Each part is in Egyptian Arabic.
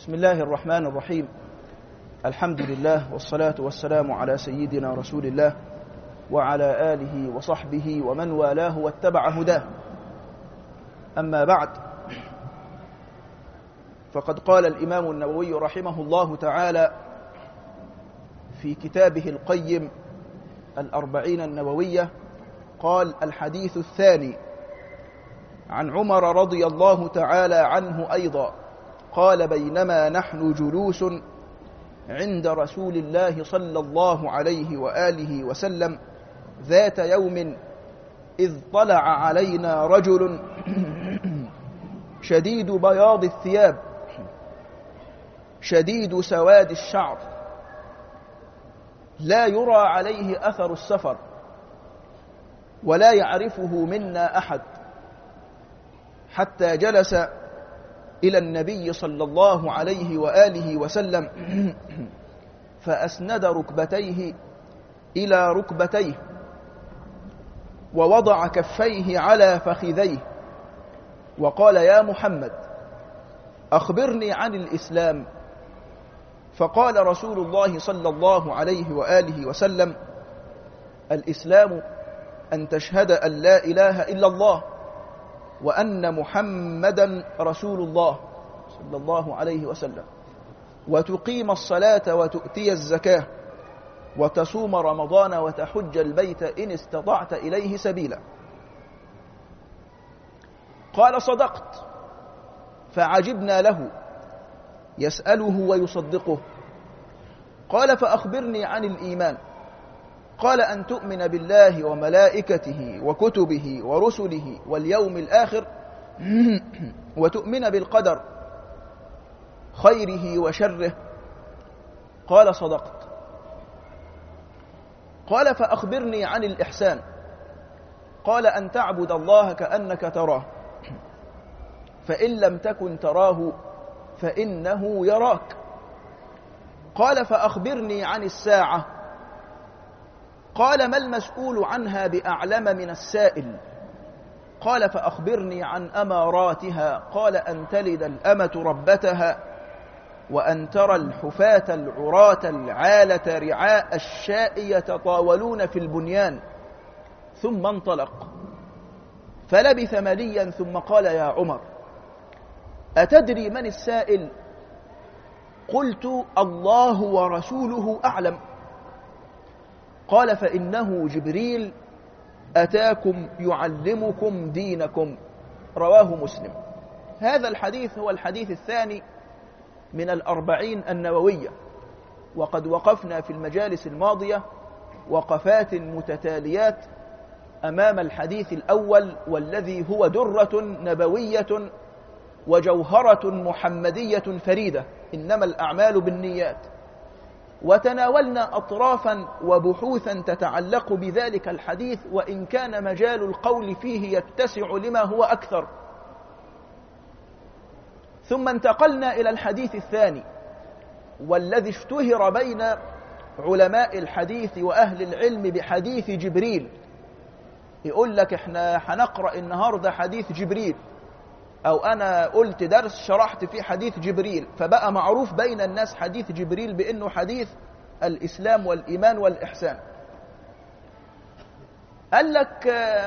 بسم الله الرحمن الرحيم الحمد لله والصلاة والسلام على سيدنا رسول الله وعلى آله وصحبه ومن والاه واتبع هداه أما بعد فقد قال الإمام النووي رحمه الله تعالى في كتابه القيم الأربعين النووية قال الحديث الثاني عن عمر رضي الله تعالى عنه أيضا قال بينما نحن جلوس عند رسول الله صلى الله عليه وآله وسلم ذات يوم إذ طلع علينا رجل شديد بياض الثياب شديد سواد الشعر لا يرى عليه أثر السفر ولا يعرفه منا أحد حتى جلس إلى النبي صلى الله عليه وآله وسلم فأسند ركبتيه إلى ركبتيه ووضع كفيه على فخذيه وقال يا محمد أخبرني عن الإسلام فقال رسول الله صلى الله عليه وآله وسلم الإسلام أن تشهد أن لا إله إلا الله وأن محمدا رسول الله صلى الله عليه وسلم وتقيم الصلاة وتؤتي الزكاة وتصوم رمضان وتحج البيت إن استطعت إليه سبيلا قال صدقت فعجبنا له يسأله ويصدقه قال فأخبرني عن الإيمان قال أن تؤمن بالله وملائكته وكتبه ورسله واليوم الآخر وتؤمن بالقدر خيره وشره قال صدقت قال فأخبرني عن الإحسان قال أن تعبد الله كأنك تراه فإن لم تكن تراه فإنه يراك قال فأخبرني عن الساعة قال ما المسؤول عنها بأعلم من السائل قال فأخبرني عن أماراتها قال أن تلد الأمة ربتها وأن ترى الحفاة العراة العالة رعاء الشاء يتطاولون في البنيان ثم انطلق فلبث مليا ثم قال يا عمر أتدري من السائل قلت الله ورسوله أعلم قال فإنه جبريل أتاكم يعلمكم دينكم رواه مسلم هذا الحديث هو الحديث الثاني من الأربعين النووية وقد وقفنا في المجالس الماضية وقفات متتاليات أمام الحديث الأول والذي هو درة نبوية وجوهرة محمدية فريدة إنما الأعمال بالنيات وتناولنا أطرافا وبحوثا تتعلق بذلك الحديث وإن كان مجال القول فيه يتسع لما هو أكثر ثم انتقلنا إلى الحديث الثاني والذي اشتهر بين علماء الحديث وأهل العلم بحديث جبريل يقول لك احنا هنقرأ النهاردة حديث جبريل أو أنا قلت درس شرحت فيه حديث جبريل فبقى معروف بين الناس حديث جبريل بأنه حديث الإسلام والإيمان والإحسان قال لك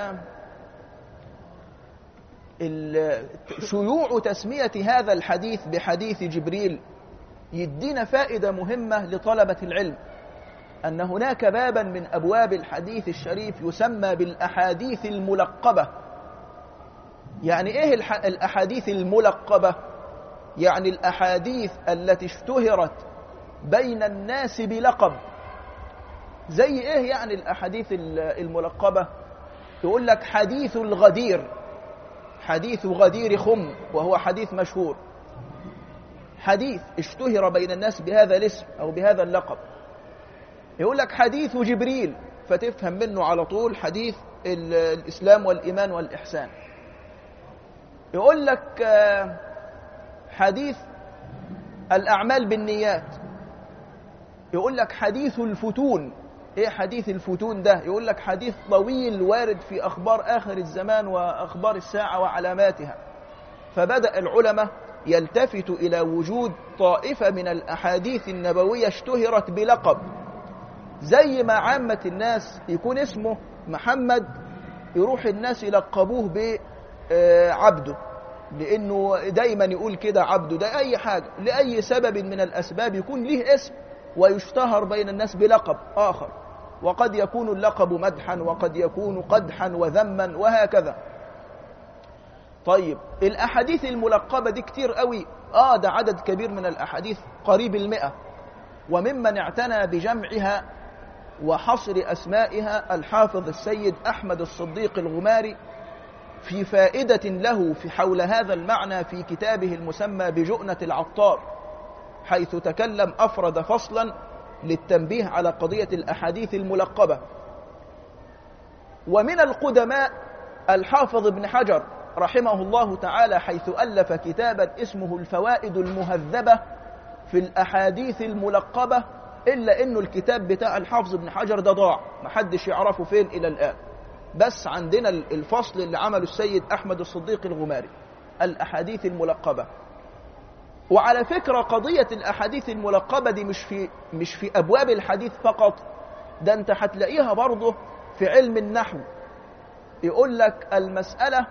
شيوع تسمية هذا الحديث بحديث جبريل يدينا فائدة مهمة لطلبة العلم أن هناك بابا من أبواب الحديث الشريف يسمى بالأحاديث الملقبة يعني إيه الأحاديث الملقبة يعني الأحاديث التي اشتهرت بين الناس بلقب زي إيه يعني الأحاديث الملقبة تقول لك حديث الغدير حديث غدير خم وهو حديث مشهور حديث اشتهر بين الناس بهذا الاسم أو بهذا اللقب يقول لك حديث جبريل فتفهم منه على طول حديث الإسلام والإيمان والإحسان يقول لك حديث الأعمال بالنيات يقول لك حديث الفتون ايه حديث الفتون ده يقول لك حديث طويل وارد في اخبار اخر الزمان واخبار الساعه وعلاماتها فبدا العلماء يلتفت إلى وجود طائفة من الأحاديث النبوية اشتهرت بلقب زي ما عامة الناس يكون اسمه محمد يروح الناس يلقبوه بعبده لأنه دايما يقول كده عبده ده أي حاجة لأي سبب من الأسباب يكون له اسم ويشتهر بين الناس بلقب آخر وقد يكون اللقب مدحا وقد يكون قدحا وذما وهكذا طيب الأحاديث الملقبة دي كتير قوي آه ده عدد كبير من الأحاديث قريب المئة وممن اعتنى بجمعها وحصر أسمائها الحافظ السيد أحمد الصديق الغماري في فائدة له في حول هذا المعنى في كتابه المسمى بجؤنة العطار حيث تكلم أفرد فصلا للتنبيه على قضية الأحاديث الملقبة ومن القدماء الحافظ ابن حجر رحمه الله تعالى حيث ألف كتابا اسمه الفوائد المهذبة في الأحاديث الملقبة إلا إنه الكتاب بتاع الحافظ ابن حجر ده ضاع محدش يعرفه فين إلى الآن بس عندنا الفصل اللي عمله السيد أحمد الصديق الغماري الأحاديث الملقبة وعلى فكرة قضية الأحاديث الملقبة دي مش في مش في أبواب الحديث فقط ده أنت هتلاقيها برضه في علم النحو يقول لك المسألة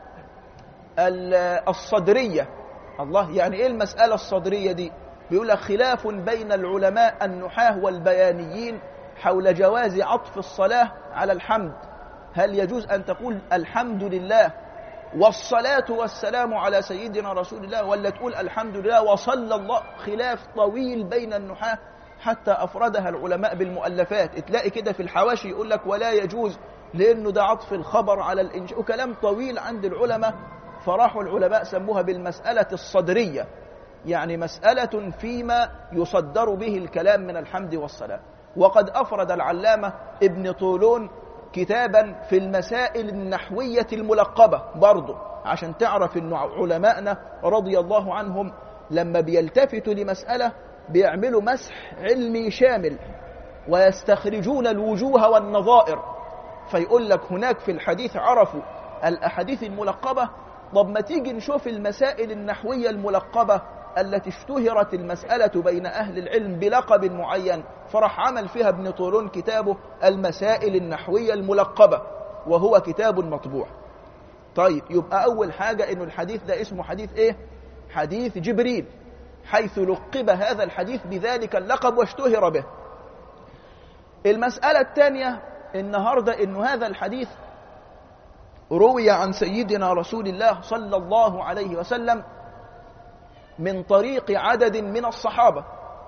الصدرية الله يعني إيه المسألة الصدرية دي بيقول لك خلاف بين العلماء النحاة والبيانيين حول جواز عطف الصلاة على الحمد هل يجوز أن تقول الحمد لله والصلاة والسلام على سيدنا رسول الله ولا تقول الحمد لله وصلى الله خلاف طويل بين النحاة حتى أفردها العلماء بالمؤلفات تلاقي كده في الحواشي يقول لك ولا يجوز لأنه ده عطف الخبر على الإنشاء وكلام طويل عند العلماء فراحوا العلماء سموها بالمسألة الصدرية يعني مسألة فيما يصدر به الكلام من الحمد والصلاة وقد أفرد العلامة ابن طولون كتابا في المسائل النحوية الملقبة برضه عشان تعرف أن علماءنا رضي الله عنهم لما بيلتفتوا لمسألة بيعملوا مسح علمي شامل ويستخرجون الوجوه والنظائر فيقول لك هناك في الحديث عرفوا الأحاديث الملقبة طب ما تيجي نشوف المسائل النحوية الملقبة التي اشتهرت المسألة بين أهل العلم بلقب معين فرح عمل فيها ابن طولون كتابه المسائل النحوية الملقبة وهو كتاب مطبوع طيب يبقى أول حاجة إنه الحديث ده اسمه حديث إيه؟ حديث جبريل حيث لقب هذا الحديث بذلك اللقب واشتهر به المسألة الثانية النهاردة إنه هذا الحديث روي عن سيدنا رسول الله صلى الله عليه وسلم من طريق عدد من الصحابة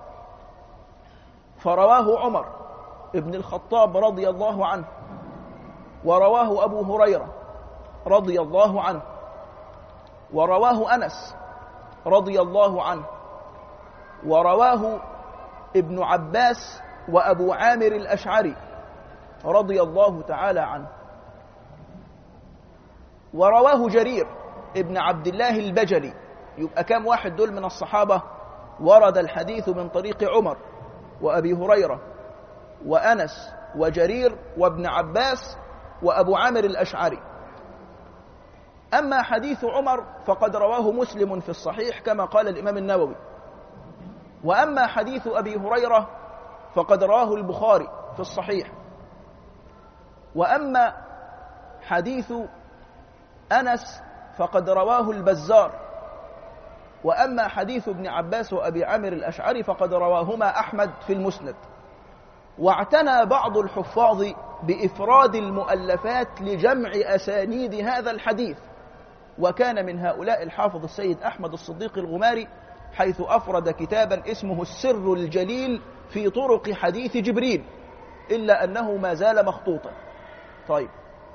فرواه عمر ابن الخطاب رضي الله عنه ورواه أبو هريرة رضي الله عنه ورواه أنس رضي الله عنه ورواه ابن عباس وأبو عامر الأشعري رضي الله تعالى عنه ورواه جرير ابن عبد الله البجلي يبقى كام واحد دول من الصحابة ورد الحديث من طريق عمر وأبي هريرة وأنس وجرير وابن عباس وأبو عامر الأشعري أما حديث عمر فقد رواه مسلم في الصحيح كما قال الإمام النووي وأما حديث أبي هريرة فقد رواه البخاري في الصحيح وأما حديث أنس فقد رواه البزار وأما حديث ابن عباس وأبي عامر الأشعري فقد رواهما أحمد في المسند واعتنى بعض الحفاظ بإفراد المؤلفات لجمع أسانيد هذا الحديث وكان من هؤلاء الحافظ السيد أحمد الصديق الغماري حيث أفرد كتابا اسمه السر الجليل في طرق حديث جبريل إلا أنه ما زال مخطوطا طيب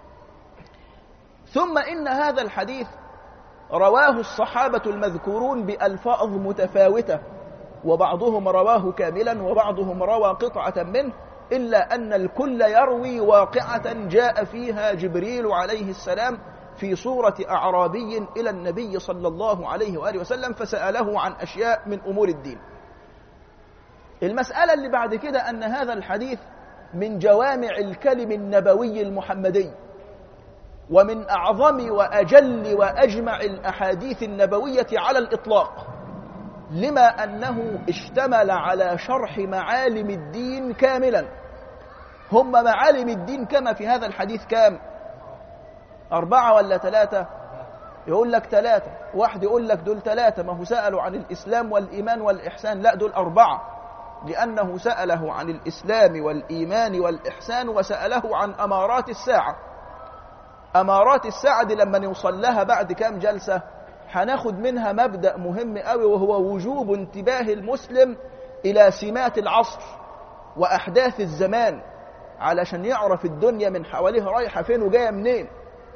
ثم إن هذا الحديث رواه الصحابة المذكورون بألفاظ متفاوتة وبعضهم رواه كاملا وبعضهم روى قطعة منه إلا أن الكل يروي واقعة جاء فيها جبريل عليه السلام في صورة أعرابي إلى النبي صلى الله عليه وآله وسلم فسأله عن أشياء من أمور الدين المسألة اللي بعد كده أن هذا الحديث من جوامع الكلم النبوي المحمدي ومن أعظم وأجل وأجمع الأحاديث النبوية على الإطلاق لما أنه اشتمل على شرح معالم الدين كاملا هم معالم الدين كما في هذا الحديث كام أربعة ولا ثلاثة يقول لك ثلاثة واحد يقول لك دول ثلاثة ما هو سألوا عن الإسلام والإيمان والإحسان لا دول أربعة لأنه سأله عن الإسلام والإيمان والإحسان وسأله عن أمارات الساعة أمارات الساعة دي لما نوصل لها بعد كام جلسة هناخد منها مبدأ مهم قوي وهو وجوب انتباه المسلم إلى سمات العصر وأحداث الزمان علشان يعرف الدنيا من حواليه رايحة فين وجاية منين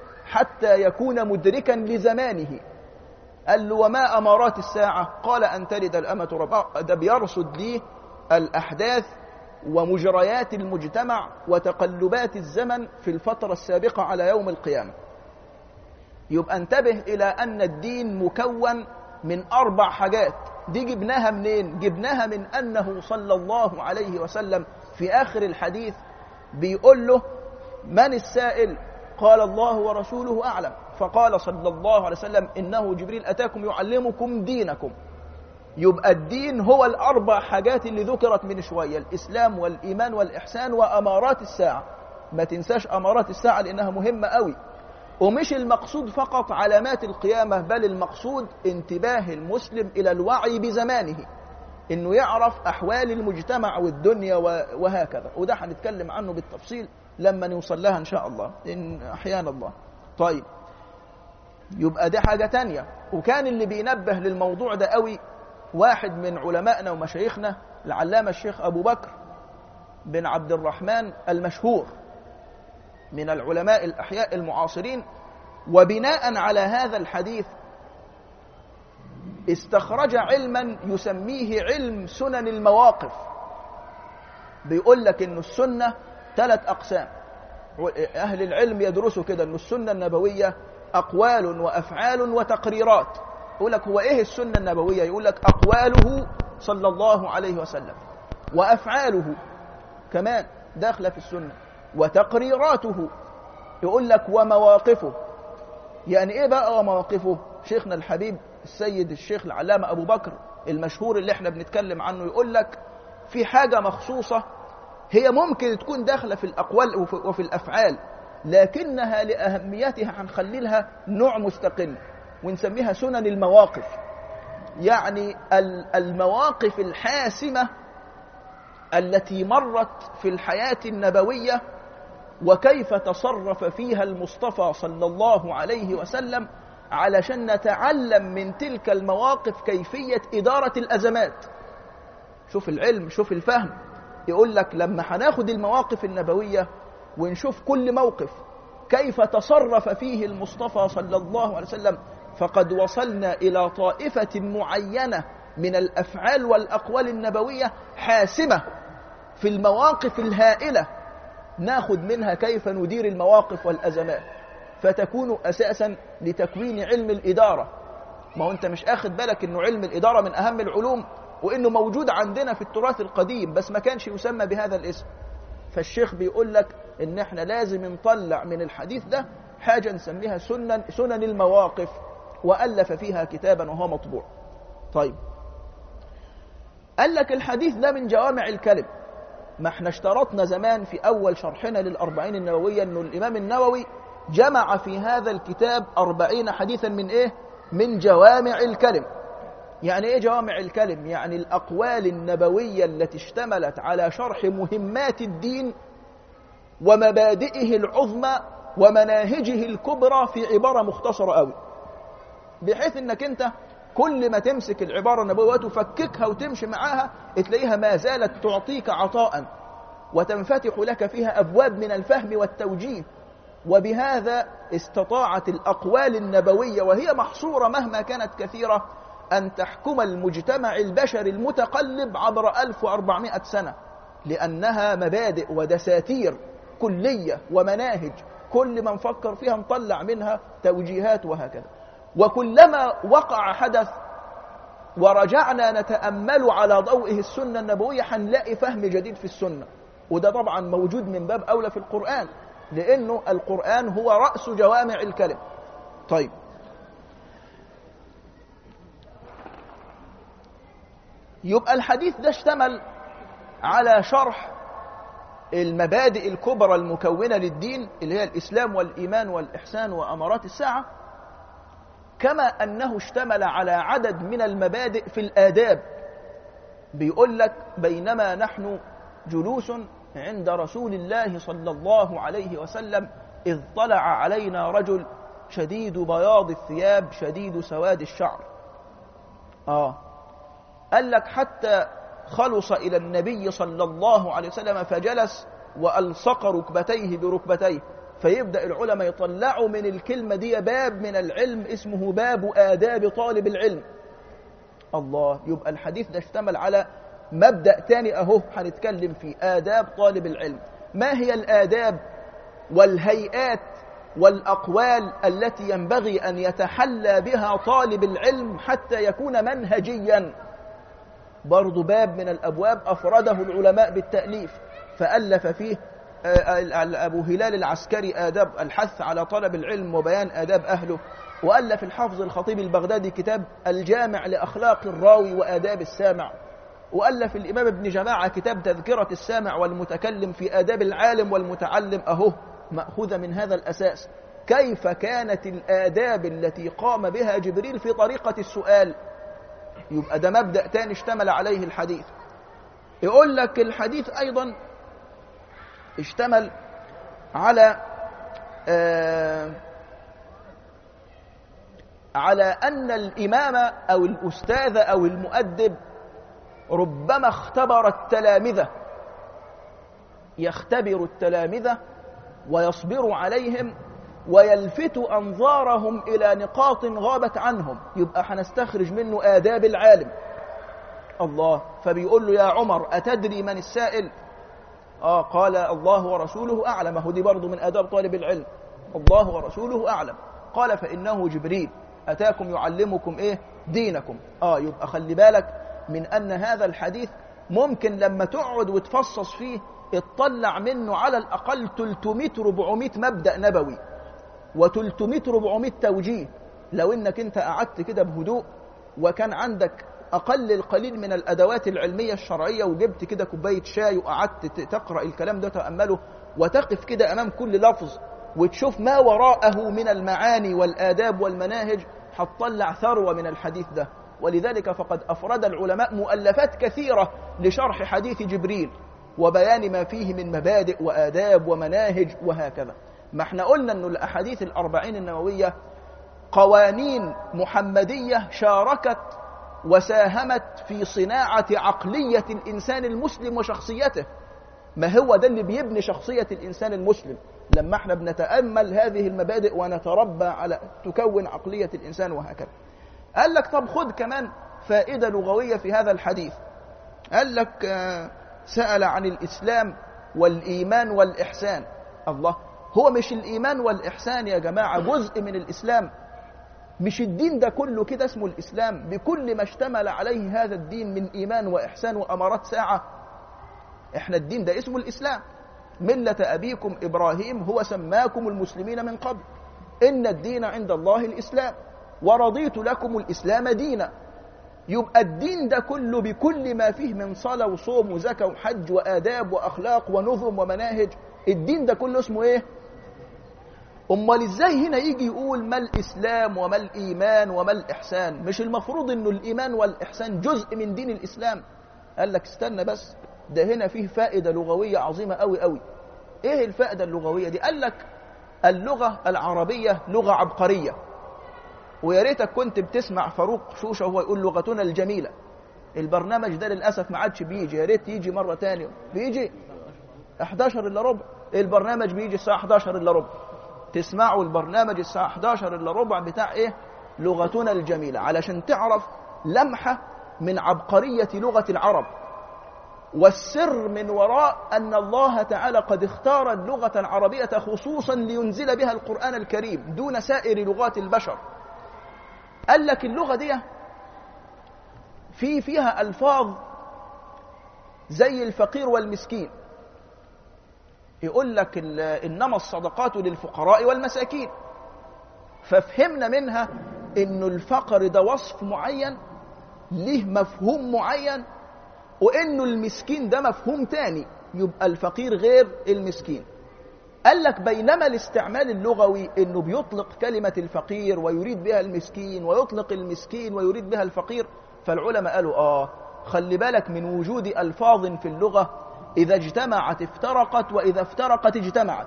حتى يكون مدركا لزمانه قال له وما أمارات الساعة قال أن تلد الأمة ربها ده بيرصد ليه الأحداث ومجريات المجتمع وتقلبات الزمن في الفترة السابقة على يوم القيامة يبقى انتبه إلى أن الدين مكون من أربع حاجات دي جبناها منين؟ جبناها من أنه صلى الله عليه وسلم في آخر الحديث بيقول له من السائل؟ قال الله ورسوله أعلم فقال صلى الله عليه وسلم إنه جبريل أتاكم يعلمكم دينكم يبقى الدين هو الأربع حاجات اللي ذكرت من شوية الإسلام والإيمان والإحسان وأمارات الساعة ما تنساش أمارات الساعة لأنها مهمة قوي ومش المقصود فقط علامات القيامة بل المقصود انتباه المسلم إلى الوعي بزمانه إنه يعرف أحوال المجتمع والدنيا وهكذا وده هنتكلم عنه بالتفصيل لما نوصل لها إن شاء الله إن أحيان الله طيب يبقى دي حاجة تانية وكان اللي بينبه للموضوع ده قوي واحد من علمائنا ومشايخنا العلامة الشيخ أبو بكر بن عبد الرحمن المشهور من العلماء الأحياء المعاصرين وبناء على هذا الحديث استخرج علما يسميه علم سنن المواقف بيقول لك انه السنه ثلاث اقسام اهل العلم يدرسوا كده انه السنه النبويه اقوال وافعال وتقريرات يقول لك هو ايه السنه النبويه يقول لك اقواله صلى الله عليه وسلم وافعاله كمان داخله في السنه وتقريراته يقول لك ومواقفه يعني ايه بقى ومواقفه شيخنا الحبيب السيد الشيخ العلامه ابو بكر المشهور اللي احنا بنتكلم عنه يقول لك في حاجه مخصوصه هي ممكن تكون داخله في الاقوال وفي الافعال لكنها لاهميتها هنخلي لها نوع مستقل ونسميها سنن المواقف يعني المواقف الحاسمه التي مرت في الحياه النبويه وكيف تصرف فيها المصطفى صلى الله عليه وسلم علشان نتعلم من تلك المواقف كيفيه اداره الازمات شوف العلم شوف الفهم يقول لك لما هناخد المواقف النبويه ونشوف كل موقف كيف تصرف فيه المصطفى صلى الله عليه وسلم فقد وصلنا الى طائفه معينه من الافعال والاقوال النبويه حاسمه في المواقف الهائله ناخذ منها كيف ندير المواقف والازمات فتكون اساسا لتكوين علم الاداره ما هو انت مش اخد بالك انه علم الاداره من اهم العلوم وانه موجود عندنا في التراث القديم بس ما كانش يسمى بهذا الاسم فالشيخ بيقول لك ان احنا لازم نطلع من الحديث ده حاجه نسميها سنن سنن المواقف والف فيها كتابا وهو مطبوع طيب قال لك الحديث ده من جوامع الكلم ما احنا اشترطنا زمان في اول شرحنا للاربعين النوويه انه الامام النووي جمع في هذا الكتاب أربعين حديثا من ايه من جوامع الكلم يعني ايه جوامع الكلم يعني الاقوال النبويه التي اشتملت على شرح مهمات الدين ومبادئه العظمى ومناهجه الكبرى في عباره مختصره قوي بحيث انك انت كل ما تمسك العباره النبويه وتفككها وتمشي معاها تلاقيها ما زالت تعطيك عطاء وتنفتح لك فيها ابواب من الفهم والتوجيه وبهذا استطاعت الاقوال النبويه وهي محصوره مهما كانت كثيره أن تحكم المجتمع البشري المتقلب عبر 1400 سنة لأنها مبادئ ودساتير كلية ومناهج كل ما نفكر فيها نطلع منها توجيهات وهكذا وكلما وقع حدث ورجعنا نتأمل على ضوئه السنة النبوية هنلاقي فهم جديد في السنة وده طبعا موجود من باب أولى في القرآن لأنه القرآن هو رأس جوامع الكلم طيب يبقى الحديث ده اشتمل على شرح المبادئ الكبرى المكونة للدين اللي هي الإسلام والإيمان والإحسان وأمارات الساعة كما أنه اشتمل على عدد من المبادئ في الآداب بيقول لك بينما نحن جلوس عند رسول الله صلى الله عليه وسلم إذ طلع علينا رجل شديد بياض الثياب شديد سواد الشعر آه قال لك حتى خلص إلى النبي صلى الله عليه وسلم فجلس وألصق ركبتيه بركبتيه فيبدأ العلماء يطلعوا من الكلمة دي باب من العلم اسمه باب آداب طالب العلم الله يبقى الحديث ده اشتمل على مبدأ تاني أهو هنتكلم فيه آداب طالب العلم ما هي الآداب والهيئات والأقوال التي ينبغي أن يتحلى بها طالب العلم حتى يكون منهجيا برضو باب من الأبواب أفرده العلماء بالتأليف فألف فيه أبو هلال العسكري آداب الحث على طلب العلم وبيان آداب أهله وألف الحافظ الخطيب البغدادي كتاب الجامع لأخلاق الراوي وآداب السامع وألف الإمام ابن جماعة كتاب تذكرة السامع والمتكلم في آداب العالم والمتعلم أهو مأخوذة من هذا الأساس كيف كانت الآداب التي قام بها جبريل في طريقة السؤال يبقى ده مبدأ تاني اشتمل عليه الحديث يقول لك الحديث أيضا اشتمل على آه على أن الإمام أو الأستاذ أو المؤدب ربما اختبر التلامذة يختبر التلامذة ويصبر عليهم ويلفت أنظارهم إلى نقاط غابت عنهم يبقى هنستخرج منه آداب العالم الله فبيقول له يا عمر أتدري من السائل آه قال الله ورسوله أعلم هو دي برضه من آداب طالب العلم الله ورسوله أعلم قال فإنه جبريل أتاكم يعلمكم إيه دينكم آه يبقى خلي بالك من أن هذا الحديث ممكن لما تقعد وتفصص فيه اطلع منه على الأقل 300 400 مبدأ نبوي و300 400 توجيه لو انك انت قعدت كده بهدوء وكان عندك اقل القليل من الادوات العلميه الشرعيه وجبت كده كوبايه شاي وقعدت تقرا الكلام ده تامله وتقف كده امام كل لفظ وتشوف ما وراءه من المعاني والاداب والمناهج هتطلع ثروه من الحديث ده ولذلك فقد افرد العلماء مؤلفات كثيره لشرح حديث جبريل وبيان ما فيه من مبادئ واداب ومناهج وهكذا ما احنا قلنا انه الاحاديث الاربعين النوويه قوانين محمديه شاركت وساهمت في صناعه عقليه الانسان المسلم وشخصيته ما هو ده اللي بيبني شخصيه الانسان المسلم لما احنا بنتامل هذه المبادئ ونتربى على تكون عقليه الانسان وهكذا قال لك طب خد كمان فائده لغويه في هذا الحديث قال لك سال عن الاسلام والايمان والاحسان الله هو مش الإيمان والإحسان يا جماعة جزء من الإسلام مش الدين ده كله كده اسمه الإسلام بكل ما اشتمل عليه هذا الدين من إيمان وإحسان وأمارات ساعة إحنا الدين ده اسمه الإسلام ملة أبيكم إبراهيم هو سماكم المسلمين من قبل إن الدين عند الله الإسلام ورضيت لكم الإسلام دينا يبقى الدين ده كله بكل ما فيه من صلاة وصوم وزكاة وحج وآداب وأخلاق ونظم ومناهج الدين ده كله اسمه إيه؟ امال ازاي هنا يجي يقول ما الاسلام وما الايمان وما الاحسان مش المفروض انه الايمان والاحسان جزء من دين الاسلام قال لك استنى بس ده هنا فيه فائده لغويه عظيمه قوي قوي ايه الفائده اللغويه دي قال لك اللغه العربيه لغه عبقريه ويا ريتك كنت بتسمع فاروق شوشه وهو يقول لغتنا الجميله البرنامج ده للاسف ما عادش بيجي يا ريت يجي مره تانية بيجي 11 الا ربع البرنامج بيجي الساعه 11 الا ربع تسمعوا البرنامج الساعة 11 إلا ربع بتاع إيه؟ لغتنا الجميلة علشان تعرف لمحة من عبقرية لغة العرب والسر من وراء أن الله تعالى قد اختار اللغة العربية خصوصا لينزل بها القرآن الكريم دون سائر لغات البشر قال لك اللغة دي في فيها ألفاظ زي الفقير والمسكين يقول لك إنما الصدقات للفقراء والمساكين ففهمنا منها إنه الفقر ده وصف معين ليه مفهوم معين وإنه المسكين ده مفهوم تاني يبقى الفقير غير المسكين قال لك بينما الاستعمال اللغوي انه بيطلق كلمة الفقير ويريد بها المسكين ويطلق المسكين ويريد بها الفقير فالعلماء قالوا اه خلي بالك من وجود الفاظ في اللغة اذا اجتمعت افترقت واذا افترقت اجتمعت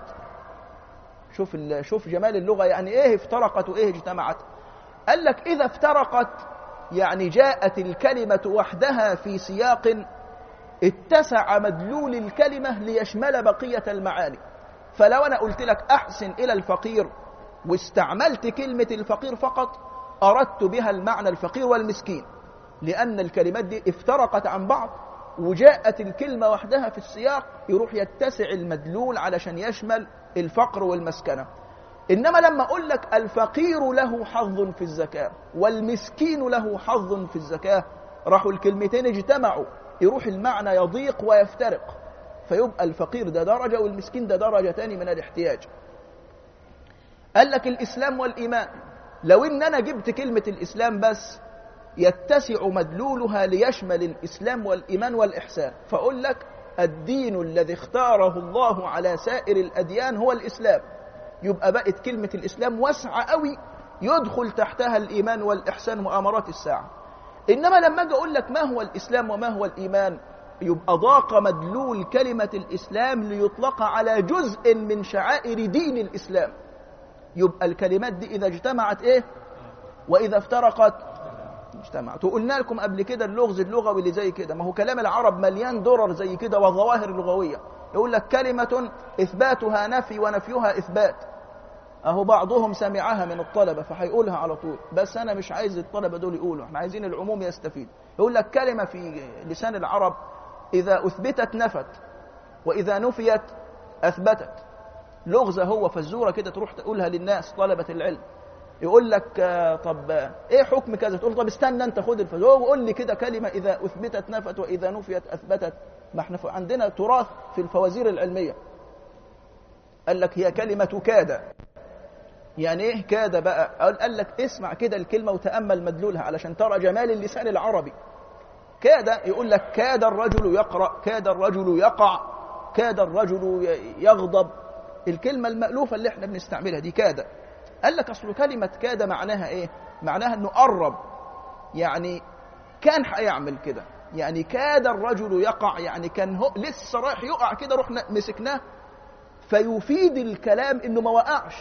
شوف شوف جمال اللغة يعني ايه افترقت وايه اجتمعت قال لك اذا افترقت يعني جاءت الكلمة وحدها في سياق اتسع مدلول الكلمة ليشمل بقية المعاني فلو أنا قلت لك أحسن إلى الفقير واستعملت كلمة الفقير فقط أردت بها المعنى الفقير والمسكين لأن الكلمات دي افترقت عن بعض وجاءت الكلمة وحدها في السياق يروح يتسع المدلول علشان يشمل الفقر والمسكنة إنما لما أقول لك الفقير له حظ في الزكاة والمسكين له حظ في الزكاة راحوا الكلمتين اجتمعوا يروح المعنى يضيق ويفترق فيبقى الفقير ده درجة والمسكين ده درجة تاني من الاحتياج قال لك الإسلام والإيمان لو إن أنا جبت كلمة الإسلام بس يتسع مدلولها ليشمل الإسلام والإيمان والإحسان فأقول لك الدين الذي اختاره الله على سائر الأديان هو الإسلام يبقى بقت كلمة الإسلام واسعة قوي يدخل تحتها الإيمان والإحسان مؤامرات الساعة إنما لما أجي أقول لك ما هو الإسلام وما هو الإيمان يبقى ضاق مدلول كلمة الإسلام ليطلق على جزء من شعائر دين الإسلام يبقى الكلمات دي إذا اجتمعت إيه وإذا افترقت اجتمعت وقلنا لكم قبل كده اللغز اللغوي اللي زي كده ما هو كلام العرب مليان درر زي كده وظواهر لغوية يقول لك كلمة إثباتها نفي ونفيها إثبات أهو بعضهم سمعها من الطلبة فهيقولها على طول بس أنا مش عايز الطلبة دول يقولوا احنا عايزين العموم يستفيد يقول لك كلمة في لسان العرب إذا أثبتت نفت وإذا نفيت أثبتت لغزة هو فزورة كده تروح تقولها للناس طلبة العلم يقول لك طب ايه حكم كذا تقول طب استنى انت خد الفزورة وقول لي كده كلمة إذا أثبتت نفت وإذا نفيت أثبتت ما احنا عندنا تراث في الفوازير العلمية قال لك هي كلمة كاد يعني ايه كاد بقى قال لك اسمع كده الكلمة وتأمل مدلولها علشان ترى جمال اللسان العربي كاد يقول لك كاد الرجل يقرأ كاد الرجل يقع كاد الرجل يغضب الكلمة المألوفة اللي احنا بنستعملها دي كاد قال لك أصل كلمة كاد معناها إيه معناها أنه قرب يعني كان هيعمل كده يعني كاد الرجل يقع يعني كان هو لسه رايح يقع كده رحنا مسكناه فيفيد الكلام انه ما وقعش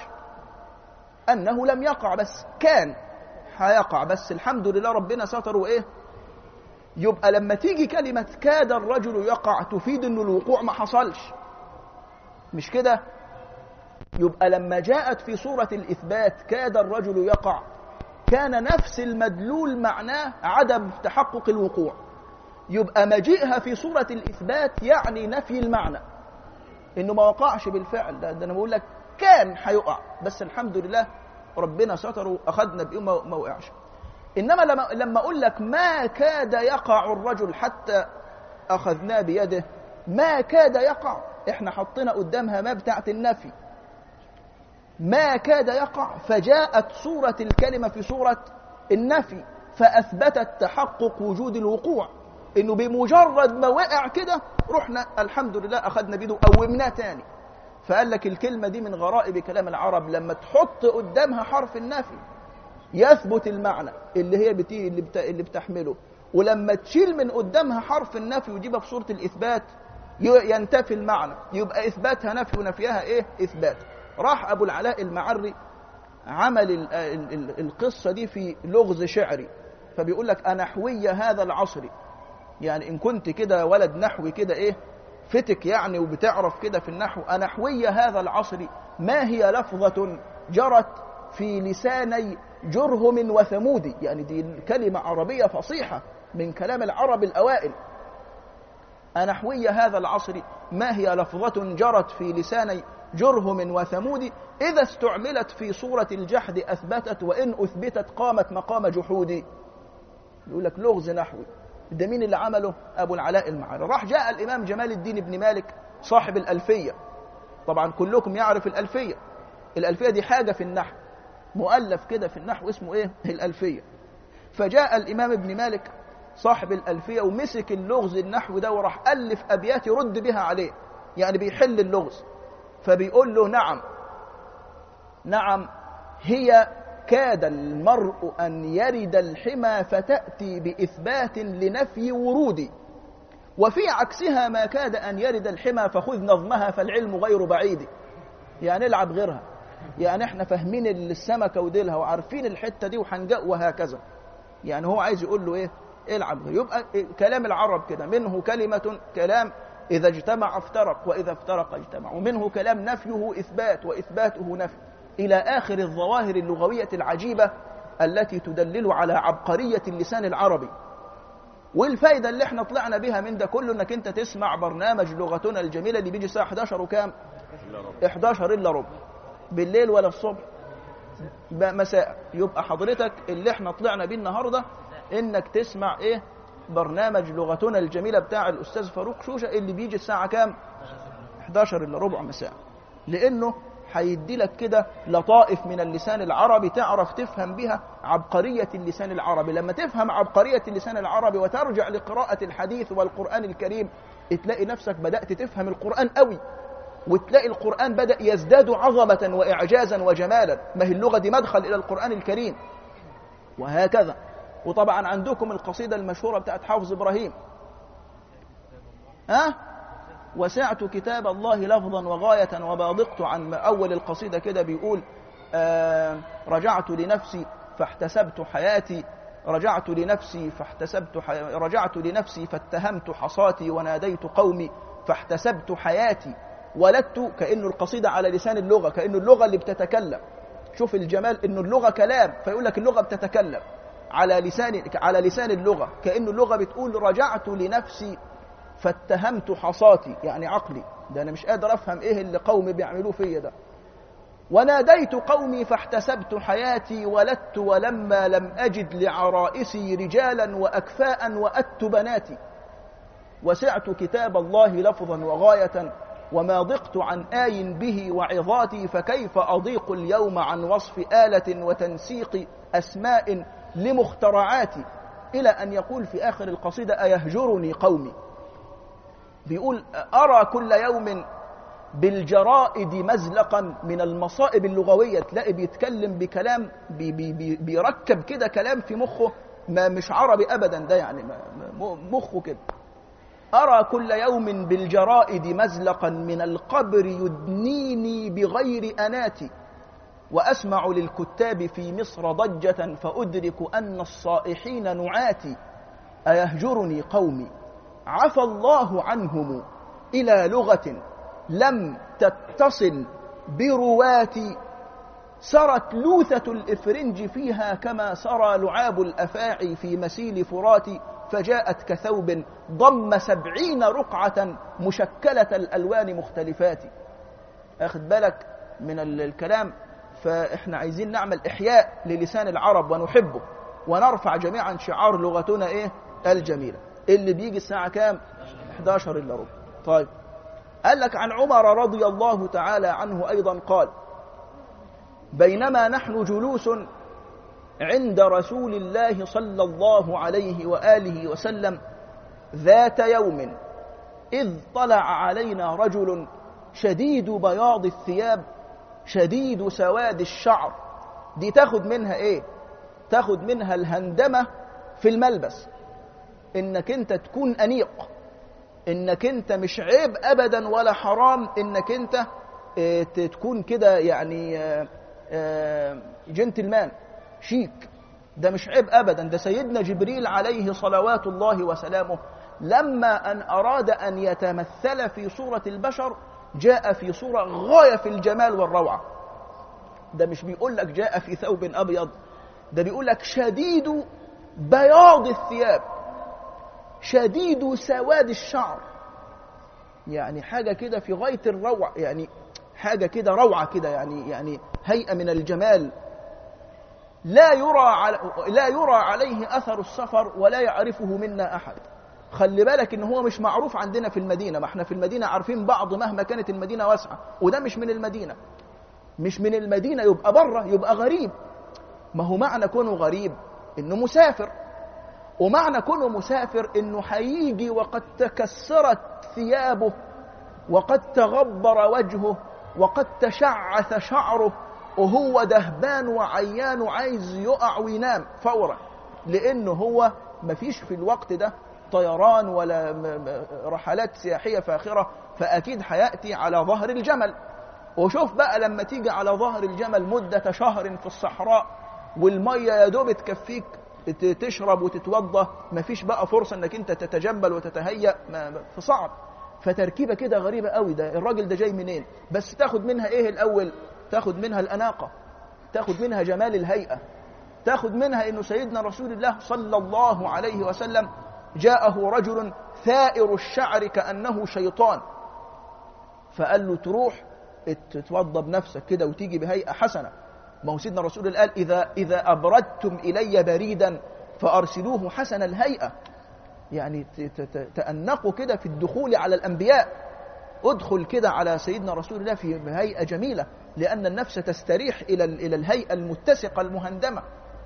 انه لم يقع بس كان هيقع بس الحمد لله ربنا ستر وايه يبقى لما تيجي كلمة كاد الرجل يقع تفيد انه الوقوع ما حصلش مش كده يبقى لما جاءت في صورة الإثبات كاد الرجل يقع كان نفس المدلول معناه عدم تحقق الوقوع يبقى مجيئها في صورة الإثبات يعني نفي المعنى إنه ما وقعش بالفعل ده, ده أنا بقول لك كان هيقع بس الحمد لله ربنا ستر وأخذنا بإيه ما وقعش إنما لما, لما أقول لك ما كاد يقع الرجل حتى أخذناه بيده ما كاد يقع إحنا حطينا قدامها ما بتاعت النفي ما كاد يقع فجاءت صورة الكلمة في صورة النفي فأثبتت تحقق وجود الوقوع إنه بمجرد ما وقع كده رحنا الحمد لله أخذنا بيده قومناه تاني فقال لك الكلمة دي من غرائب كلام العرب لما تحط قدامها حرف النفي يثبت المعنى اللي هي بتي اللي, بتا اللي بتحمله ولما تشيل من قدامها حرف النفي وتجيبها في صورة الإثبات ينتفي المعنى يبقى إثباتها نفي ونفيها إيه إثبات راح أبو العلاء المعري عمل ال ال ال القصة دي في لغز شعري فبيقول لك أنحوي هذا العصر يعني إن كنت كده ولد نحوي كده إيه فتك يعني وبتعرف كده في النحو أنحوي هذا العصر ما هي لفظة جرت في لساني جرهم وثمود يعني دي كلمة عربية فصيحة من كلام العرب الأوائل أنحوي هذا العصر ما هي لفظة جرت في لساني جرهم وثمود إذا استعملت في صورة الجحد أثبتت وإن أثبتت قامت مقام جحود يقول لك لغز نحوي ده مين اللي عمله أبو العلاء المعاري راح جاء الإمام جمال الدين بن مالك صاحب الألفية طبعا كلكم يعرف الألفية الألفية دي حاجة في النحو مؤلف كده في النحو اسمه ايه الألفية فجاء الإمام ابن مالك صاحب الألفية ومسك اللغز النحو ده وراح ألف أبيات يرد بها عليه يعني بيحل اللغز فبيقول له نعم نعم هي كاد المرء أن يرد الحمى فتأتي بإثبات لنفي ورودي وفي عكسها ما كاد أن يرد الحمى فخذ نظمها فالعلم غير بعيد يعني العب غيرها يعني احنا فاهمين السمكة وديلها وعارفين الحتة دي وحنجاء وهكذا يعني هو عايز يقول له ايه العب غير يبقى كلام العرب كده منه كلمة كلام إذا اجتمع افترق وإذا افترق اجتمع ومنه كلام نفيه إثبات وإثباته نفي إلى آخر الظواهر اللغوية العجيبة التي تدلل على عبقرية اللسان العربي والفايدة اللي احنا طلعنا بها من ده كله انك انت تسمع برنامج لغتنا الجميلة اللي بيجي الساعة 11 وكام 11 إلا ربع بالليل ولا الصبح مساء يبقى حضرتك اللي احنا طلعنا بيه النهارده انك تسمع ايه برنامج لغتنا الجميله بتاع الاستاذ فاروق شوشه اللي بيجي الساعه كام 11 الا ربع مساء لانه هيدي لك كده لطائف من اللسان العربي تعرف تفهم بها عبقريه اللسان العربي لما تفهم عبقريه اللسان العربي وترجع لقراءه الحديث والقران الكريم تلاقي نفسك بدات تفهم القران قوي وتلاقي القرآن بدأ يزداد عظمة وإعجازا وجمالا ما هي اللغة دي مدخل إلى القرآن الكريم وهكذا وطبعا عندكم القصيدة المشهورة بتاعت حافظ إبراهيم ها أه؟ وسعت كتاب الله لفظا وغاية وباضقت عن أول القصيدة كده بيقول آه رجعت لنفسي فاحتسبت حياتي رجعت لنفسي فاحتسبت حي... رجعت لنفسي فاتهمت حصاتي وناديت قومي فاحتسبت حياتي ولدت كأنه القصيدة على لسان اللغة كأنه اللغة اللي بتتكلم شوف الجمال انه اللغة كلام فيقول لك اللغة بتتكلم على لسان على لسان اللغة كأنه اللغة بتقول رجعت لنفسي فاتهمت حصاتي يعني عقلي ده انا مش قادر افهم ايه اللي قومي بيعملوه فيا ده وناديت قومي فاحتسبت حياتي ولدت ولما لم اجد لعرائسي رجالا واكفاء واتت بناتي وسعت كتاب الله لفظا وغايه وما ضقت عن آي به وعظاتي فكيف أضيق اليوم عن وصف آلة وتنسيق أسماء لمخترعاتي إلى أن يقول في آخر القصيدة أيهجرني قومي بيقول أرى كل يوم بالجرائد مزلقا من المصائب اللغوية تلاقي بيتكلم بكلام بي بي بي بيركب كده كلام في مخه ما مش عربي أبدا ده يعني مخه كده أرى كل يوم بالجرائد مزلقا من القبر يدنيني بغير أناتي وأسمع للكتاب في مصر ضجة فأدرك أن الصائحين نعاتي أيهجرني قومي عفى الله عنهم إلى لغة لم تتصل برواتي سرت لوثة الإفرنج فيها كما سرى لعاب الأفاعي في مسيل فراتي فجاءت كثوب ضم سبعين رقعة مشكلة الألوان مختلفات أخذ بالك من الكلام فإحنا عايزين نعمل إحياء للسان العرب ونحبه ونرفع جميعا شعار لغتنا إيه الجميلة اللي بيجي الساعة كام 11 إلا ربع طيب قال لك عن عمر رضي الله تعالى عنه أيضا قال بينما نحن جلوس عند رسول الله صلى الله عليه واله وسلم ذات يوم اذ طلع علينا رجل شديد بياض الثياب شديد سواد الشعر دي تاخد منها ايه تاخد منها الهندمه في الملبس انك انت تكون انيق انك انت مش عيب ابدا ولا حرام انك انت اه تكون كده يعني اه اه جنتلمان شيك ده مش عيب ابدا ده سيدنا جبريل عليه صلوات الله وسلامه لما ان اراد ان يتمثل في صوره البشر جاء في صوره غايه في الجمال والروعه ده مش بيقول لك جاء في ثوب ابيض ده بيقول لك شديد بياض الثياب شديد سواد الشعر يعني حاجه كده في غايه الروعه يعني حاجه كده روعه كده يعني يعني هيئه من الجمال لا يرى على لا يرى عليه اثر السفر ولا يعرفه منا احد خلي بالك ان هو مش معروف عندنا في المدينه ما احنا في المدينه عارفين بعض مهما كانت المدينه واسعه وده مش من المدينه مش من المدينه يبقى بره يبقى غريب ما هو معنى كونه غريب انه مسافر ومعنى كونه مسافر انه هيجي وقد تكسرت ثيابه وقد تغبر وجهه وقد تشعث شعره وهو دهبان وعيان وعايز يقع وينام فورا لانه هو مفيش في الوقت ده طيران ولا رحلات سياحيه فاخره فاكيد هياتي على ظهر الجمل وشوف بقى لما تيجي على ظهر الجمل مده شهر في الصحراء والميه يا دوب تكفيك تشرب وتتوضا مفيش بقى فرصه انك انت تتجبل وتتهيأ في صعب فتركيبه كده غريبه قوي ده الراجل ده جاي منين بس تاخد منها ايه الاول تاخد منها الاناقه تاخد منها جمال الهيئه تاخد منها انه سيدنا رسول الله صلى الله عليه وسلم جاءه رجل ثائر الشعر كانه شيطان فقال له تروح تتوضى بنفسك كده وتيجي بهيئه حسنه ما هو سيدنا رسول الله قال اذا اذا ابردتم الي بريدا فارسلوه حسن الهيئه يعني تأنقوا كده في الدخول على الأنبياء ادخل كده على سيدنا رسول الله في هيئة جميلة لأن النفس تستريح إلى إلى الهيئة المتسقة المهندمة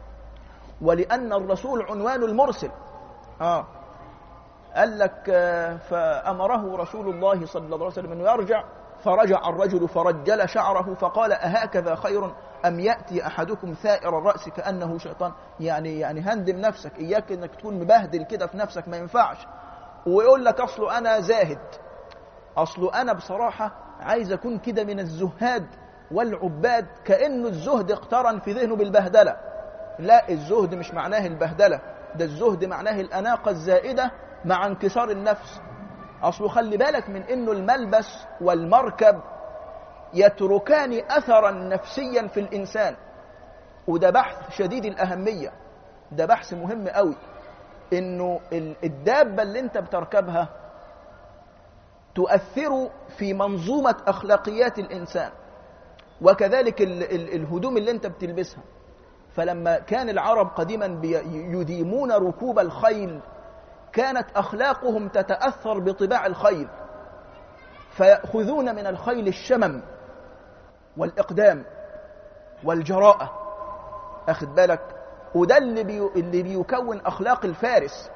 ولأن الرسول عنوان المرسل آه قال لك فأمره رسول الله صلى الله عليه وسلم أنه يرجع فرجع الرجل فرجل شعره فقال أهكذا خير أم يأتي أحدكم ثائر الرأس كأنه شيطان يعني يعني هندم نفسك إياك إنك تكون مبهدل كده في نفسك ما ينفعش ويقول لك أصله أنا زاهد أصله أنا بصراحة عايز أكون كده من الزهاد والعباد كأنه الزهد اقترن في ذهنه بالبهدلة لا الزهد مش معناه البهدلة ده الزهد معناه الأناقة الزائدة مع انكسار النفس أصله خلي بالك من إنه الملبس والمركب يتركان اثرا نفسيا في الانسان وده بحث شديد الاهميه ده بحث مهم قوي انه الدابه اللي انت بتركبها تؤثر في منظومه اخلاقيات الانسان وكذلك ال ال الهدوم اللي انت بتلبسها فلما كان العرب قديما يديمون ركوب الخيل كانت اخلاقهم تتاثر بطباع الخيل فياخذون من الخيل الشمم والإقدام والجراءة أخد بالك وده اللي, بي... اللي بيكون أخلاق الفارس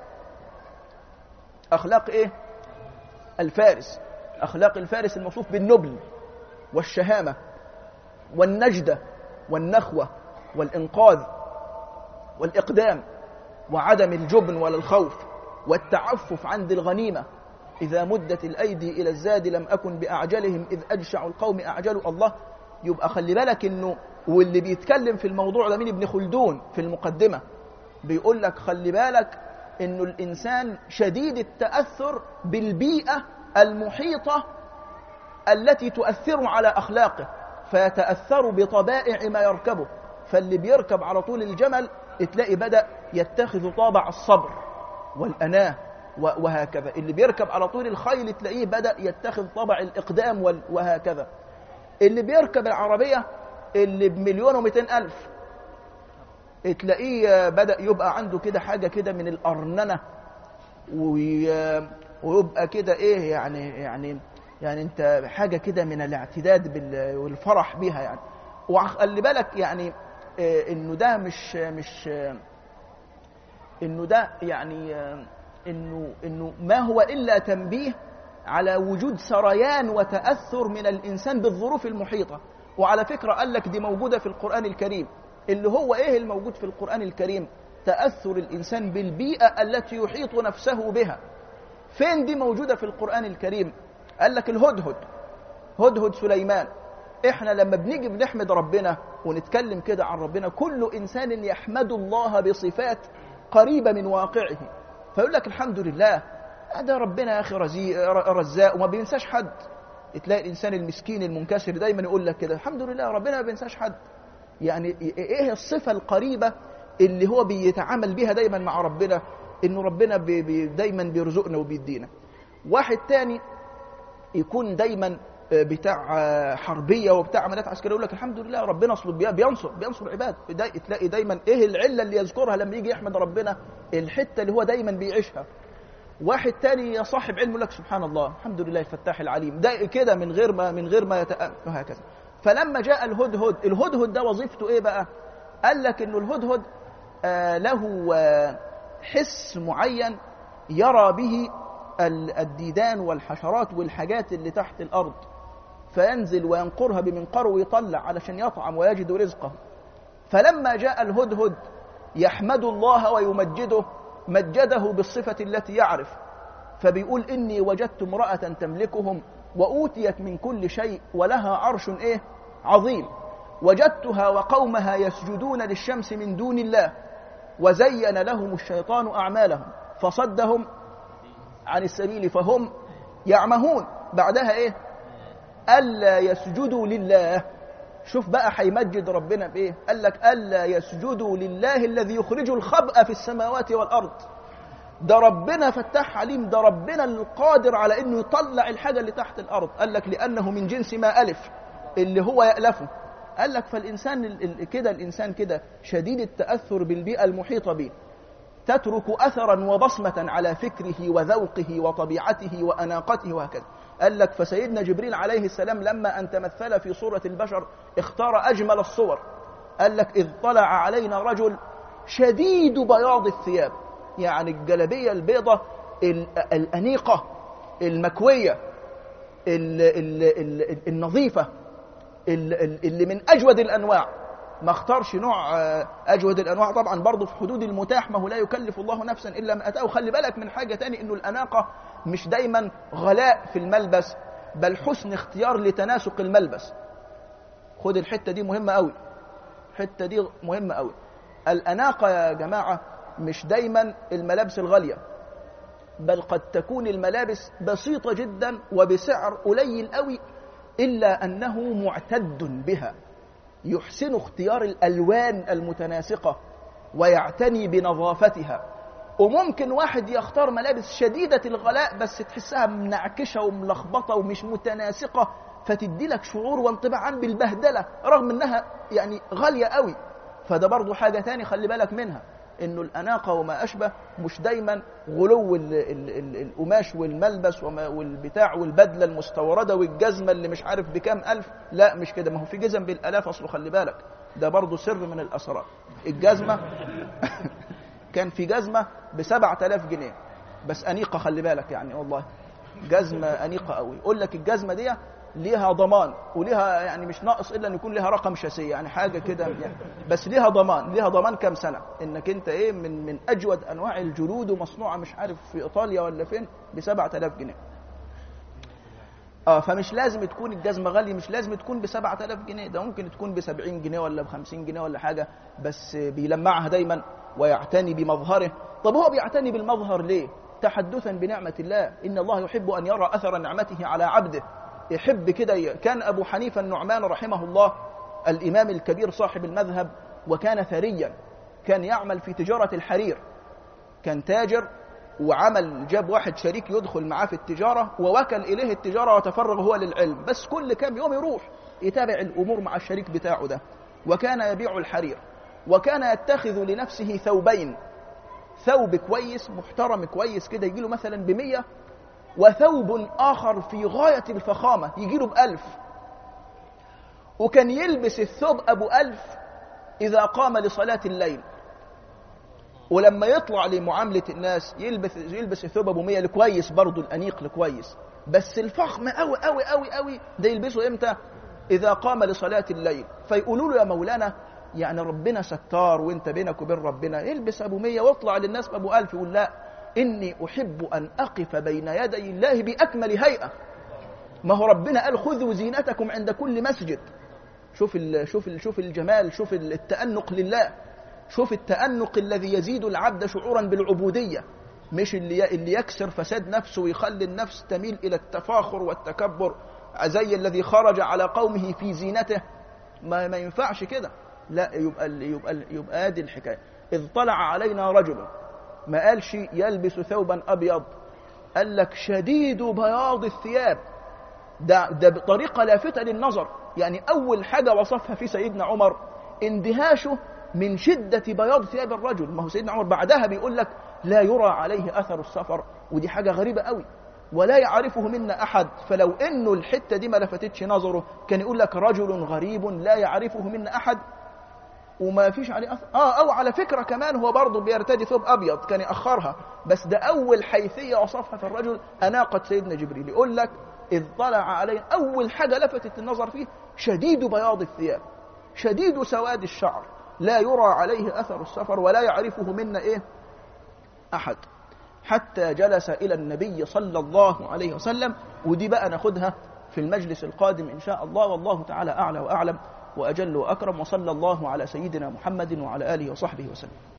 أخلاق إيه؟ الفارس أخلاق الفارس الموصوف بالنبل والشهامة والنجدة والنخوة والإنقاذ والإقدام وعدم الجبن ولا الخوف والتعفف عند الغنيمة إذا مدت الأيدي إلى الزاد لم أكن بأعجلهم إذ أجشع القوم أعجلوا الله يبقى خلي بالك انه واللي بيتكلم في الموضوع ده مين ابن خلدون في المقدمه بيقول لك خلي بالك انه الانسان شديد التاثر بالبيئه المحيطه التي تؤثر على اخلاقه فيتاثر بطبائع ما يركبه فاللي بيركب على طول الجمل تلاقي بدا يتخذ طابع الصبر والاناه وهكذا اللي بيركب على طول الخيل تلاقيه بدا يتخذ طابع الاقدام وهكذا اللي بيركب العربية اللي بمليون ومئتين ألف تلاقيه بدأ يبقى عنده كده حاجة كده من الأرننة ويبقى كده إيه يعني يعني يعني أنت حاجة كده من الاعتداد والفرح بيها يعني وخلي بالك يعني إنه ده مش مش إنه ده يعني إنه إنه ما هو إلا تنبيه على وجود سريان وتأثر من الإنسان بالظروف المحيطة وعلى فكرة قال لك دي موجودة في القرآن الكريم اللي هو إيه الموجود في القرآن الكريم تأثر الإنسان بالبيئة التي يحيط نفسه بها فين دي موجودة في القرآن الكريم قال لك الهدهد هدهد سليمان احنا لما بنيجي بنحمد ربنا ونتكلم كده عن ربنا كل إنسان يحمد الله بصفات قريبة من واقعه فيقول لك الحمد لله ده ربنا يا اخي رزاق وما بينساش حد تلاقي الانسان المسكين المنكسر دايما يقول لك كده الحمد لله ربنا ما بينساش حد يعني ايه الصفه القريبه اللي هو بيتعامل بيها دايما مع ربنا انه ربنا بي بي دايما بيرزقنا وبيدينا واحد تاني يكون دايما بتاع حربيه وبتاع عمليات عسكريه يقول لك الحمد لله ربنا اصل بينصر بينصر عباد تلاقي دايما ايه العله اللي يذكرها لما يجي يحمد ربنا الحته اللي هو دايما بيعيشها واحد تاني صاحب علم لك سبحان الله الحمد لله الفتاح العليم ده كده من غير ما من غير ما يتأ... وهكذا فلما جاء الهدهد الهدهد ده وظيفته ايه بقى قال لك انه الهدهد آه له آه حس معين يرى به الديدان والحشرات والحاجات اللي تحت الارض فينزل وينقرها بمنقره ويطلع علشان يطعم ويجد رزقه فلما جاء الهدهد يحمد الله ويمجده مجده بالصفة التي يعرف فبيقول إني وجدت امرأة تملكهم وأوتيت من كل شيء ولها عرش إيه عظيم وجدتها وقومها يسجدون للشمس من دون الله وزين لهم الشيطان أعمالهم فصدهم عن السبيل فهم يعمهون بعدها إيه ألا يسجدوا لله شوف بقى هيمجد ربنا بايه قال لك الا يسجدوا لله الذي يخرج الخبأ في السماوات والارض ده ربنا فتاح عليم ده ربنا القادر على انه يطلع الحاجه اللي تحت الارض قال لك لانه من جنس ما الف اللي هو يالفه قال لك فالانسان كده الانسان كده شديد التاثر بالبيئه المحيطه به تترك اثرا وبصمه على فكره وذوقه وطبيعته واناقته وهكذا قال لك فسيدنا جبريل عليه السلام لما أن تمثل في صورة البشر اختار أجمل الصور قال لك إذ طلع علينا رجل شديد بياض الثياب يعني الجلبية البيضة الأنيقة المكوية ال ال ال النظيفة اللي من أجود الأنواع ما اختارش نوع أجود الأنواع طبعا برضه في حدود المتاح ما هو لا يكلف الله نفسا إلا ما أتاه خلي بالك من حاجة تاني إنه الأناقة مش دايما غلاء في الملبس بل حسن اختيار لتناسق الملبس خد الحتة دي مهمة قوي الحتة دي مهمة قوي الأناقة يا جماعة مش دايما الملابس الغالية بل قد تكون الملابس بسيطة جدا وبسعر قليل قوي إلا أنه معتد بها يحسن اختيار الألوان المتناسقة ويعتني بنظافتها وممكن واحد يختار ملابس شديدة الغلاء بس تحسها منعكشة وملخبطة ومش متناسقة فتدي لك شعور وانطباعا بالبهدلة رغم انها يعني غالية قوي فده برضو حاجة تاني خلي بالك منها انه الاناقة وما اشبه مش دايما غلو ال ال ال القماش والملبس وما والبتاع والبدلة المستوردة والجزمة اللي مش عارف بكام الف لا مش كده ما هو في جزم بالالاف اصله خلي بالك ده برضو سر من الاسرار الجزمة كان في جزمة ب 7000 جنيه بس أنيقة خلي بالك يعني والله جزمة أنيقة قوي يقول لك الجزمة دي ليها ضمان وليها يعني مش ناقص الا ان يكون ليها رقم شاسيه يعني حاجه كده يعني بس ليها ضمان ليها ضمان كام سنه انك انت ايه من من اجود انواع الجلود ومصنوعه مش عارف في ايطاليا ولا فين ب 7000 جنيه اه فمش لازم تكون الجزمه غاليه مش لازم تكون ب 7000 جنيه ده ممكن تكون ب 70 جنيه ولا ب 50 جنيه ولا حاجه بس بيلمعها دايما ويعتني بمظهره طب هو بيعتني بالمظهر ليه تحدثا بنعمه الله ان الله يحب ان يرى اثر نعمته على عبده يحب كده كان ابو حنيفه النعمان رحمه الله الامام الكبير صاحب المذهب وكان ثريا كان يعمل في تجاره الحرير كان تاجر وعمل جاب واحد شريك يدخل معاه في التجارة ووكل إليه التجارة وتفرغ هو للعلم بس كل كام يوم يروح يتابع الأمور مع الشريك بتاعه ده وكان يبيع الحرير وكان يتخذ لنفسه ثوبين ثوب كويس محترم كويس كده يجيله مثلا بمية وثوب آخر في غاية الفخامة يجيله بألف وكان يلبس الثوب أبو ألف إذا قام لصلاة الليل ولما يطلع لمعاملة الناس يلبس يلبس الثوب ابو 100 الكويس برضه الانيق الكويس بس الفخم قوي قوي قوي قوي ده يلبسه امتى؟ اذا قام لصلاة الليل فيقولوا له يا مولانا يعني ربنا ستار وانت بينك وبين ربنا البس ابو 100 واطلع للناس بابو 1000 يقول لا اني احب ان اقف بين يدي الله باكمل هيئة ما هو ربنا قال خذوا زينتكم عند كل مسجد شوف ال شوف ال شوف الجمال شوف التأنق لله شوف التأنق الذي يزيد العبد شعورا بالعبودية مش اللي اللي يكسر فساد نفسه ويخلي النفس تميل إلى التفاخر والتكبر زي الذي خرج على قومه في زينته ما, ما ينفعش كده لا يبقى يبقى يبقى ادي الحكايه اذ طلع علينا رجل ما قالش يلبس ثوبا ابيض قال لك شديد بياض الثياب ده ده بطريقه لافته للنظر يعني اول حاجه وصفها في سيدنا عمر اندهاشه من شدة بياض ثياب الرجل ما هو سيدنا عمر بعدها بيقول لك لا يرى عليه أثر السفر ودي حاجة غريبة قوي ولا يعرفه منا أحد فلو إنه الحتة دي ما لفتتش نظره كان يقول لك رجل غريب لا يعرفه منا أحد وما فيش عليه أثر آه أو على فكرة كمان هو برضه بيرتدي ثوب أبيض كان يأخرها بس ده أول حيثية وصفها في الرجل أناقة سيدنا جبريل يقول لك إذ طلع عليه أول حاجة لفتت النظر فيه شديد بياض الثياب شديد سواد الشعر لا يرى عليه أثر السفر ولا يعرفه منا إيه أحد حتى جلس إلى النبي صلى الله عليه وسلم ودي بقى ناخدها في المجلس القادم إن شاء الله والله تعالى أعلى وأعلم وأجل وأكرم وصلى الله على سيدنا محمد وعلى آله وصحبه وسلم